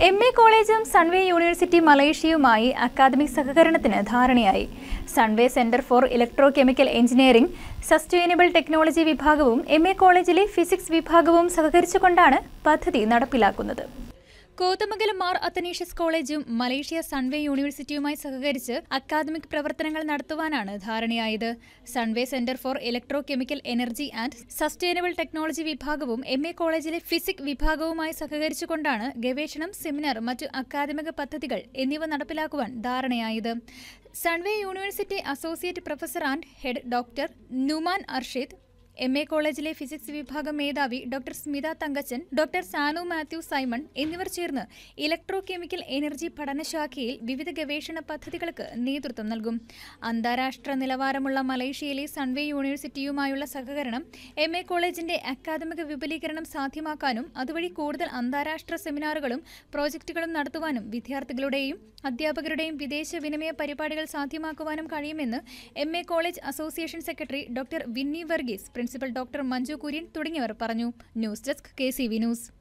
M A കോളേജും Sunway university മലേഷ്യയുമായി academic സഹകരണത്തിന് ധാരണയായി Sunway centre for electro chemical engineering sustainable technology വിഭാഗവും എം എ കോളേജിലെ ഫിസിക്സ് വിഭാഗവും സഹകരിച്ചുകൊണ്ടാണ് പദ്ധതി നടപ്പിലാക്കുന്നത് കോതമംഗലം മാർ അത്തനീഷ്യസ് കോളേജും മലേഷ്യ സൺവേ യൂണിവേഴ്സിറ്റിയുമായി സഹകരിച്ച് അക്കാദമിക് പ്രവർത്തനങ്ങൾ നടത്തുവാനാണ് ധാരണയായത് Sunway centre for electro chemical energy and sustainable technology വിഭാഗവും എം എ കോളേജിലെ ഫിസിക് വിഭാഗവുമായി സഹകരിച്ചുകൊണ്ടാണ് ഗവേഷണം സെമിനാർ മറ്റു അക്കാദമിക പദ്ധതികൾ എന്നിവ നടപ്പിലാക്കുവാൻ ധാരണയായത് Sunway university associate professor and head doctor Numan Arshid M A കോളേജിലെ ഫിസിക്സ് വിഭാഗം മേധാവി ഡോക്ടർ സ്മിത തങ്കച്ചൻ ഡോക്ടർ സാനു മാത്യു സൈമൺ എന്നിവർ ചേർന്ന് ഇലക്ട്രോ കെമിക്കൽ എനർജി പഠനശാഖയിൽ വിവിധ ഗവേഷണ പദ്ധതികൾക്ക് നേതൃത്വം നൽകും അന്താരാഷ്ട്ര നിലവാരമുള്ള മലേഷ്യയിലെ സൺവേ യൂണിവേഴ്സിറ്റിയുമായുള്ള സഹകരണം എം എ കോളേജിന്റെ അക്കാദമിക വിപുലീകരണം സാധ്യമാക്കാനും അതുവഴി കൂടുതൽ അന്താരാഷ്ട്ര സെമിനാറുകളും പ്രോജക്റ്റുകളും നടത്തുവാനും വിദ്യാർത്ഥികളുടെയും അധ്യാപകരുടെയും വിദേശ വിനിമയ പരിപാടികൾ സാധ്യമാക്കുവാനും കഴിയുമെന്ന് M A college association secretary doctor Vinny Varghese principal doctor Manju Kurian തുടങ്ങിയവർ പറഞ്ഞു news desk K C V news